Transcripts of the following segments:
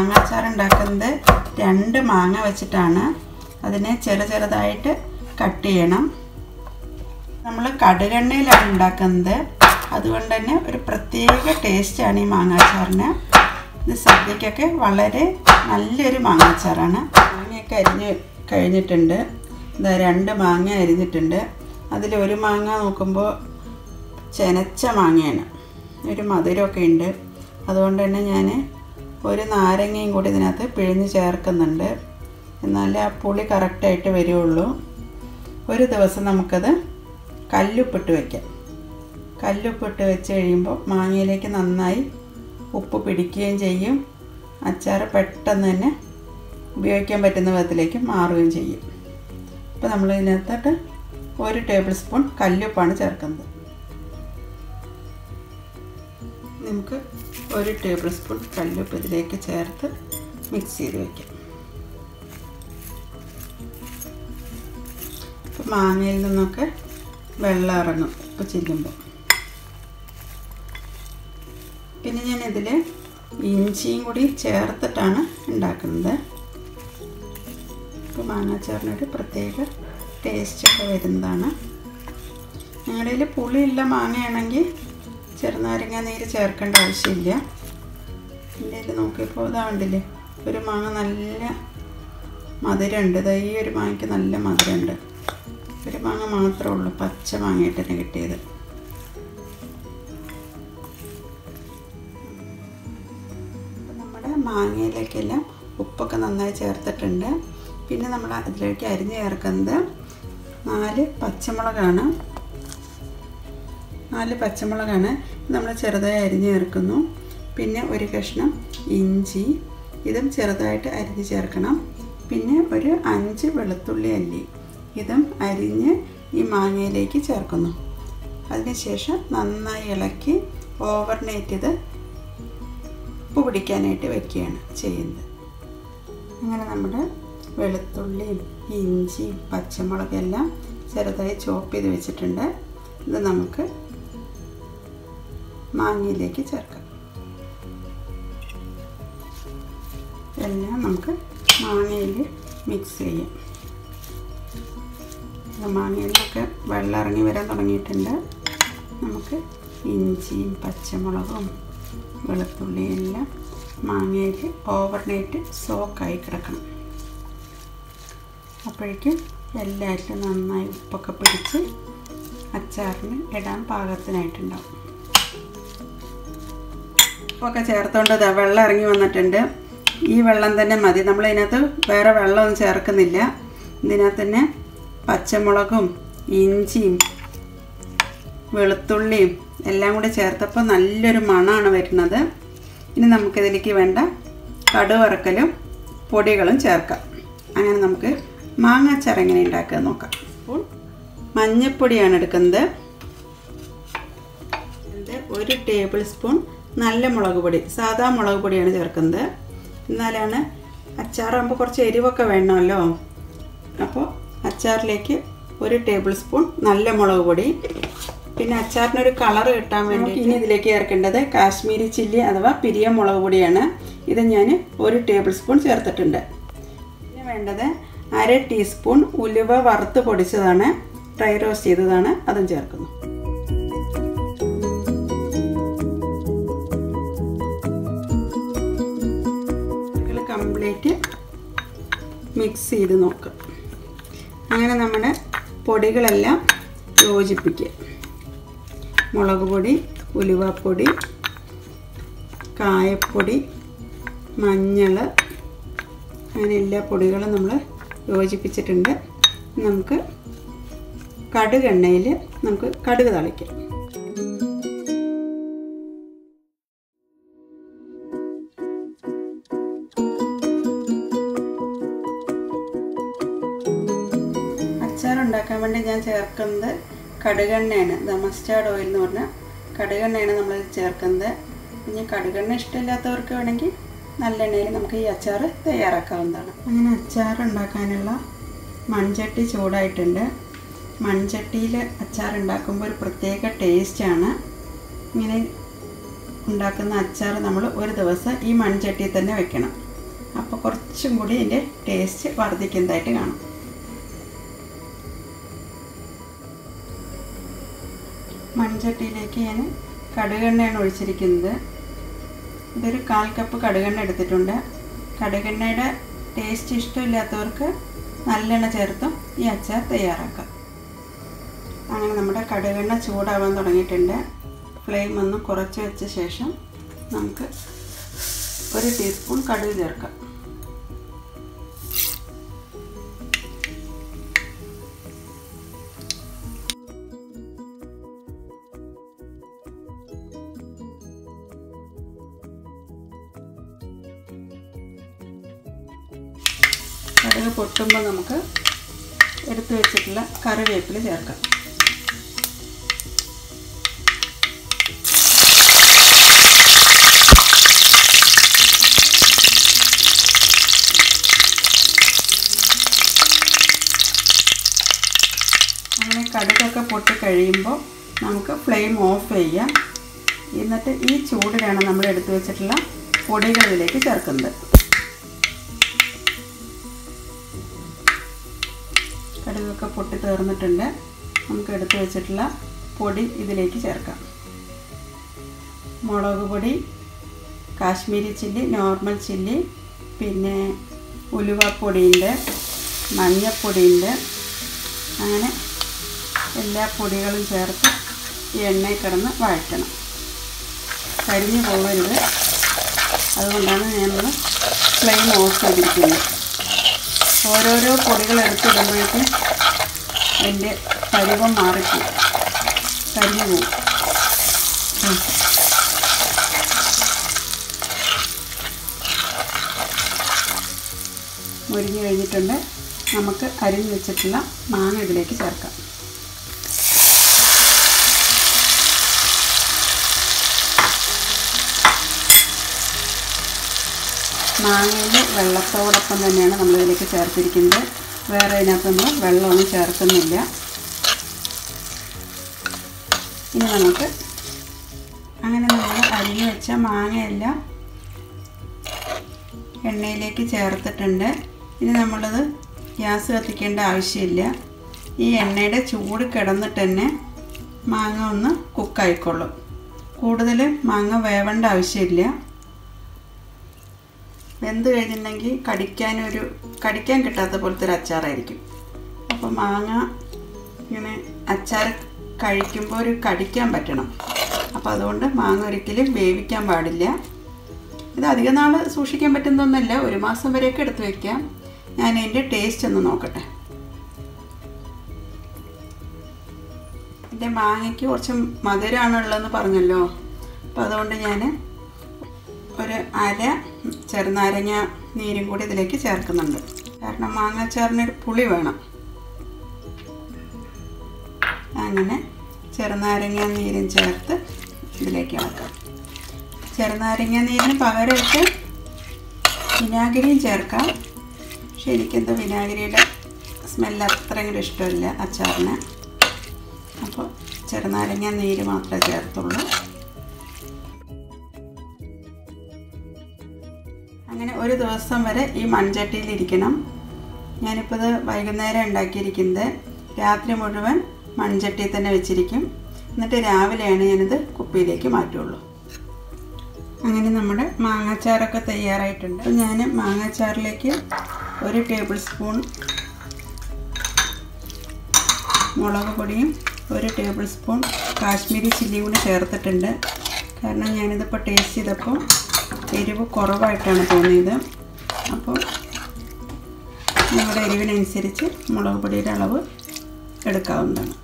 മാങ്ങ അച്ചാർ ഉണ്ടാക്കുന്നത് രണ്ട് മാങ്ങ വെച്ചിട്ടാണ് അതിനെ ചെറു ചെറുതായിട്ട് കട്ട് ചെയ്യണം നമ്മൾ കടുകെണ്ണയിലാണ് ഉണ്ടാക്കുന്നത് അതുകൊണ്ട് തന്നെ ഒരു പ്രത്യേക ടേസ്റ്റാണ് ഈ മാങ്ങാച്ചാറിന് ഇത് സദ്യക്കൊക്കെ വളരെ നല്ലൊരു മാങ്ങാച്ചാറാണ് മാങ്ങയൊക്കെ അരിഞ്ഞ് കഴിഞ്ഞിട്ടുണ്ട് ഇതാ രണ്ട് മാങ്ങ അരിഞ്ഞിട്ടുണ്ട് അതിൽ ഒരു മാങ്ങ നോക്കുമ്പോൾ ചെനച്ച മാങ്ങയാണ് ഒരു മധുരമൊക്കെ ഉണ്ട് അതുകൊണ്ട് തന്നെ ഞാൻ ഒരു നാരങ്ങയും കൂടി ഇതിനകത്ത് പിഴിഞ്ഞ് ചേർക്കുന്നുണ്ട് എന്നാലേ ആ പുളി കറക്റ്റായിട്ട് വരുള്ളൂ ഒരു ദിവസം നമുക്കത് കല്ലുപ്പിട്ട് വയ്ക്കാം കല്ലുപ്പിട്ട് വെച്ച് കഴിയുമ്പോൾ മാങ്ങയിലേക്ക് നന്നായി ഉപ്പ് പിടിക്കുകയും ചെയ്യും അച്ചാർ പെട്ടെന്ന് തന്നെ ഉപയോഗിക്കാൻ പറ്റുന്ന വിധത്തിലേക്ക് മാറുകയും ചെയ്യും അപ്പോൾ നമ്മൾ ഇതിനകത്തോട്ട് ഒരു ടേബിൾ സ്പൂൺ കല്ലുപ്പാണ് ചേർക്കുന്നത് നമുക്ക് ഒരു ടേബിൾ സ്പൂൺ കല്ലുപ്പ് ഇതിലേക്ക് ചേർത്ത് മിക്സ് ചെയ്ത് വയ്ക്കാം ഇപ്പോൾ മാങ്ങയിൽ നിന്നൊക്കെ വെള്ളം ഇറങ്ങും ഉപ്പ് ചെല്ലുമ്പോൾ പിന്നെ ഞാൻ ഇതിൽ ഇഞ്ചിയും കൂടി ചേർത്തിട്ടാണ് ഉണ്ടാക്കുന്നത് ഇപ്പോൾ മാങ്ങാച്ചാറിനൊരു പ്രത്യേക ടേസ്റ്റൊക്കെ വരുന്നതാണ് ഞങ്ങളുടെ കയ്യിൽ പുളിയുള്ള മാങ്ങയാണെങ്കിൽ ചെറുനാരങ്ങ നീര് ചേർക്കേണ്ട ആവശ്യമില്ല എൻ്റെ കയ്യിൽ നോക്കിയപ്പോൾ ഇതാ കണ്ടില്ലേ ഒരു മാങ്ങ നല്ല മധുരമുണ്ട് ഇതാ ഈ ഒരു മാങ്ങയ്ക്ക് നല്ല മധുരമുണ്ട് ഒരു മാങ്ങ മാത്രമേ ഉള്ളൂ പച്ച മാങ്ങയായിട്ട് തന്നെ കിട്ടിയത് അപ്പം നമ്മുടെ മാങ്ങയിലേക്കെല്ലാം ഉപ്പൊക്കെ നന്നായി ചേർത്തിട്ടുണ്ട് പിന്നെ നമ്മൾ അതിലേക്ക് അരിഞ്ഞ് ചേർക്കുന്നത് നാല് പച്ചമുളകാണ് നാല് പച്ചമുളകാണ് നമ്മൾ ചെറുതായി അരിഞ്ഞ് ചേർക്കുന്നു പിന്നെ ഒരു കഷ്ണം ഇഞ്ചി ഇതും ചെറുതായിട്ട് അരിഞ്ഞ് ചേർക്കണം പിന്നെ ഒരു അഞ്ച് വെളുത്തുള്ളി അല്ലി ഇതും അരിഞ്ഞ് ഈ മാങ്ങയിലേക്ക് ചേർക്കുന്നു അതിനുശേഷം നന്നായി ഇളക്കി ഓവർനൈറ്റ് ഇത് ഉപ്പ് പിടിക്കാനായിട്ട് വെക്കുകയാണ് ചെയ്യുന്നത് അങ്ങനെ നമ്മുടെ വെളുത്തുള്ളിയും ഇഞ്ചിയും പച്ചമുളകെല്ലാം ചെറുതായി ചോപ്പ് ചെയ്ത് വെച്ചിട്ടുണ്ട് ഇത് നമുക്ക് മാങ്ങയിലേക്ക് ചേർക്കാം എല്ലാം നമുക്ക് മാങ്ങയിൽ മിക്സ് ചെയ്യാം മാങ്ങയിൽ നിന്നൊക്കെ വെള്ളം ഇറങ്ങി വരാൻ തുടങ്ങിയിട്ടുണ്ട് നമുക്ക് ഇഞ്ചിയും പച്ചമുളകും വെളുത്തുള്ളിയും എല്ലാം മാങ്ങയിൽ ഓവർനൈറ്റ് സോക്കായി കിടക്കണം അപ്പോഴേക്കും എല്ലാറ്റിലും നന്നായി ഉപ്പൊക്കെ പിടിച്ച് അച്ചാറിന് ഇടാൻ പാകത്തിനായിട്ടുണ്ടാവും ഉപ്പൊക്കെ ചേർത്തുകൊണ്ട് ഇതാ വെള്ളം ഇറങ്ങി വന്നിട്ടുണ്ട് ഈ വെള്ളം തന്നെ മതി നമ്മൾ ഇതിനകത്ത് വേറെ വെള്ളമൊന്നും ചേർക്കുന്നില്ല ഇതിനകത്ത് തന്നെ പച്ചമുളകും ഇഞ്ചിയും വെളുത്തുള്ളിയും എല്ലാം കൂടി ചേർത്തപ്പോൾ നല്ലൊരു മണമാണ് വരുന്നത് ഇനി നമുക്കിതിലേക്ക് വേണ്ട കടുവറക്കലും പൊടികളും ചേർക്കാം അങ്ങനെ നമുക്ക് മാങ്ങാച്ചാർ എങ്ങനെ ഉണ്ടാക്കുക നോക്കാം അപ്പോൾ മഞ്ഞൾപ്പൊടിയാണ് എടുക്കുന്നത് ഇത് ഒരു ടേബിൾ സ്പൂൺ നല്ല മുളക് പൊടി സാധാ മുളക് പൊടിയാണ് ചേർക്കുന്നത് എന്നാലാണ് അച്ചാറാകുമ്പോൾ കുറച്ച് എരിവൊക്കെ വേണമല്ലോ അപ്പോൾ അച്ചാറിലേക്ക് ഒരു ടേബിൾ സ്പൂൺ നല്ല മുളക് പൊടി പിന്നെ അച്ചാറിനൊരു കളർ കിട്ടാൻ വേണ്ടി ഇനി ഇതിലേക്ക് ചേർക്കേണ്ടത് കാശ്മീരി ചില്ലി അഥവാ പിരിയ മുളക് പൊടിയാണ് ഇത് ഞാൻ ഒരു ടേബിൾ സ്പൂൺ ചേർത്തിട്ടുണ്ട് പിന്നെ വേണ്ടത് അര ടീസ്പൂൺ ഉലുവ വറുത്ത് പൊടിച്ചതാണ് ഡ്രൈ റോസ്റ്റ് ചെയ്തതാണ് അതും ചേർക്കുന്നു കംപ്ലീറ്റ് മിക്സ് ചെയ്ത് നോക്കാം അങ്ങനെ നമ്മുടെ പൊടികളെല്ലാം യോജിപ്പിക്കുക മുളക് പൊടി ഉലുവപ്പൊടി കായപ്പൊടി മഞ്ഞൾ അങ്ങനെ എല്ലാ പൊടികളും നമ്മൾ യോജിപ്പിച്ചിട്ടുണ്ട് നമുക്ക് കടുക് എണ്ണയിൽ നമുക്ക് കടുക് തളിക്കാം അച്ചാർ ഉണ്ടാക്കാൻ വേണ്ടി ഞാൻ ചേർക്കുന്നത് കടുകെണ്ണയാണ് ഇത് മസ്റ്റാർഡ് ഓയിൽ എന്ന് പറഞ്ഞാൽ കടുകെണ്ണയാണ് നമ്മൾ ചേർക്കുന്നത് ഇനി കടുകെണ്ണ ഇഷ്ടമില്ലാത്തവർക്ക് വേണമെങ്കിൽ നല്ലെണ്ണയിൽ നമുക്ക് ഈ അച്ചാർ തയ്യാറാക്കാവുന്നതാണ് അങ്ങനെ അച്ചാർ ഉണ്ടാക്കാനുള്ള മൺചട്ടി ചൂടായിട്ടുണ്ട് മൺചട്ടിയിൽ അച്ചാർ ഉണ്ടാക്കുമ്പോൾ ഒരു പ്രത്യേക ടേസ്റ്റാണ് ഇങ്ങനെ ഉണ്ടാക്കുന്ന അച്ചാർ നമ്മൾ ഒരു ദിവസം ഈ മൺചട്ടിയിൽ തന്നെ വെക്കണം അപ്പോൾ കുറച്ചും കൂടി ഇതിൻ്റെ ടേസ്റ്റ് വർദ്ധിക്കുന്നതായിട്ട് കാണും മൺചട്ടിയിലേക്ക് ഞാൻ കടുകെണ്ണയാണ് ഒഴിച്ചിരിക്കുന്നത് ഇതൊരു കാൽ കപ്പ് കടുകെണ്ണ എടുത്തിട്ടുണ്ട് കടുകെണ്ണയുടെ ടേസ്റ്റ് ഇഷ്ടമില്ലാത്തവർക്ക് നല്ലെണ്ണ ചേർത്തും ഈ അച്ചാർ തയ്യാറാക്കാം അങ്ങനെ നമ്മുടെ കടുകെണ്ണ ചൂടാവാൻ തുടങ്ങിയിട്ടുണ്ട് ഫ്ലെയിം ഒന്ന് കുറച്ച് വെച്ച ശേഷം നമുക്ക് ഒരു ടീസ്പൂൺ കടുക് ചേർക്കാം കടുക് പൊട്ടുമ്പോൾ നമുക്ക് എടുത്തു വെച്ചിട്ടുള്ള കറിവേപ്പില ചേർക്കാം അങ്ങനെ കടുകൊക്കെ പൊട്ടി കഴിയുമ്പോൾ നമുക്ക് ഫ്ലെയിം ഓഫ് ചെയ്യാം എന്നിട്ട് ഈ ചൂടിലാണ് നമ്മൾ എടുത്തു വെച്ചിട്ടുള്ള പൊടികളിലേക്ക് ചേർക്കുന്നത് കടുകൊക്കെ പൊട്ടി തീർന്നിട്ടുണ്ട് നമുക്ക് എടുത്തു വെച്ചിട്ടുള്ള പൊടി ഇതിലേക്ക് ചേർക്കാം മുളക് പൊടി കാശ്മീരി ചില്ലി നോർമൽ ചില്ലി പിന്നെ ഉലുവപ്പൊടിയുണ്ട് മഞ്ഞൾപ്പൊടിയുണ്ട് അങ്ങനെ എല്ലാ പൊടികളും ചേർത്ത് ഈ എണ്ണയിൽ കിടന്ന് വഴറ്റണം കരിഞ്ഞു പോകരുത് അതുകൊണ്ടാണ് നമ്മൾ ഫ്ലെയിം ഓഫ് ചെയ്തിരിക്കുന്നത് ഓരോരോ പൊടികൾ എടുത്തിടുമ്പോഴേക്കും അതിൻ്റെ പരുവം മാറിപ്പോവും കരിഞ്ഞു പോകും മുരിഞ്ഞു കഴിഞ്ഞിട്ടുണ്ട് നമുക്ക് അരിഞ്ഞു വെച്ചിട്ടുള്ള മാങ്ങ ഇതിലേക്ക് ചേർക്കാം മാങ്ങയിൽ വെള്ളത്തോടൊപ്പം തന്നെയാണ് നമ്മളിതിലേക്ക് ചേർത്തിരിക്കുന്നത് വേറെ ഇതിനകത്തൊന്നും വെള്ളമൊന്നും ചേർക്കുന്നില്ല ഇനി നമുക്ക് അങ്ങനെ നമ്മൾ അരിഞ്ഞു വെച്ച മാങ്ങയെല്ലാം എണ്ണയിലേക്ക് ചേർത്തിട്ടുണ്ട് ഇനി നമ്മളത് ഗ്യാസ് കത്തിക്കേണ്ട ആവശ്യമില്ല ഈ എണ്ണയുടെ ചൂട് കിടന്നിട്ട് തന്നെ മാങ്ങ ഒന്ന് കുക്കായിക്കൊള്ളും കൂടുതൽ മാങ്ങ വേവേണ്ട ആവശ്യമില്ല വെന്ത് കഴിഞ്ഞിട്ടുണ്ടെങ്കിൽ കടിക്കാനൊരു കടിക്കാൻ കിട്ടാത്ത പോലത്തെ ഒരു അച്ചാറായിരിക്കും അപ്പോൾ മാങ്ങ ഇങ്ങനെ അച്ചാർ കഴിക്കുമ്പോൾ ഒരു കടിക്കാൻ പറ്റണം അപ്പോൾ അതുകൊണ്ട് മാങ്ങ ഒരിക്കലും വേവിക്കാൻ പാടില്ല ഇത് അധിക നാൾ സൂക്ഷിക്കാൻ പറ്റുന്നൊന്നുമല്ല ഒരു മാസം വരെയൊക്കെ എടുത്ത് വയ്ക്കാം ഞാൻ അതിൻ്റെ ടേസ്റ്റ് ഒന്ന് നോക്കട്ടെ എൻ്റെ മാങ്ങയ്ക്ക് കുറച്ച് മധുരമാണുള്ളതെന്ന് പറഞ്ഞല്ലോ അപ്പോൾ അതുകൊണ്ട് ഞാൻ ഒരു അര ചെറുനാരങ്ങ നീരും കൂടി ഇതിലേക്ക് ചേർക്കുന്നുണ്ട് കാരണം മാങ്ങാച്ചാറിനൊരു പുളി വേണം അങ്ങനെ ചെറുനാരങ്ങ നീരും ചേർത്ത് ഇതിലേക്ക് ഇളക്കാം ചെറുനാരങ്ങ നീരിന് പകരമായിട്ട് വിനാഗിരിയും ചേർക്കാം പക്ഷെ എനിക്കെന്തോ വിനാഗിരിയുടെ സ്മെല്ല് അത്രയും ഇഷ്ടമില്ല അച്ചാറിന് അപ്പോൾ ചെറുനാരങ്ങ നീര് മാത്രമേ ചേർത്തുള്ളൂ അങ്ങനെ ഒരു ദിവസം വരെ ഈ മൺചട്ടിയിൽ ഇരിക്കണം ഞാനിപ്പോൾ ഇത് വൈകുന്നേരം ഉണ്ടാക്കിയിരിക്കുന്നത് രാത്രി മുഴുവൻ മൺചട്ടിയിൽ തന്നെ വെച്ചിരിക്കും എന്നിട്ട് രാവിലെയാണ് ഞാനിത് കുപ്പിയിലേക്ക് മാറ്റുള്ളൂ അങ്ങനെ നമ്മുടെ മാങ്ങാച്ചാറൊക്കെ തയ്യാറായിട്ടുണ്ട് അപ്പോൾ ഞാൻ മാങ്ങാച്ചാറിലേക്ക് ഒരു ടേബിൾ സ്പൂൺ മുളക് പൊടിയും ഒരു ടേബിൾ സ്പൂൺ കാശ്മീരി ചില്ലിയും കൂടി ചേർത്തിട്ടുണ്ട് കാരണം ഞാനിതിപ്പോൾ ടേസ്റ്റ് ചെയ്തപ്പോൾ എരിവ് കുറവായിട്ടാണ് തോന്നിയത് അപ്പോൾ നിങ്ങളുടെ എരിവിനനുസരിച്ച് മുളക് പൊടിയുടെ അളവ് എടുക്കാവുന്നതാണ്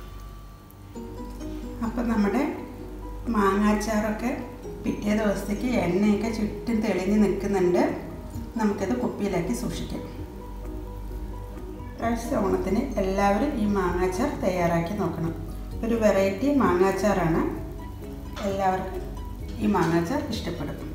അപ്പം നമ്മുടെ മാങ്ങാച്ചാറൊക്കെ പിറ്റേ ദിവസത്തേക്ക് എണ്ണയൊക്കെ ചുറ്റും തെളിഞ്ഞ് നിൽക്കുന്നുണ്ട് നമുക്കത് കുപ്പിയിലാക്കി സൂക്ഷിക്കാം പ്രാവശ്യ ഓണത്തിന് എല്ലാവരും ഈ മാങ്ങാച്ചാർ തയ്യാറാക്കി നോക്കണം ഒരു വെറൈറ്റി മാങ്ങാച്ചാറാണ് എല്ലാവർക്കും ഈ മാങ്ങാച്ചാർ ഇഷ്ടപ്പെടും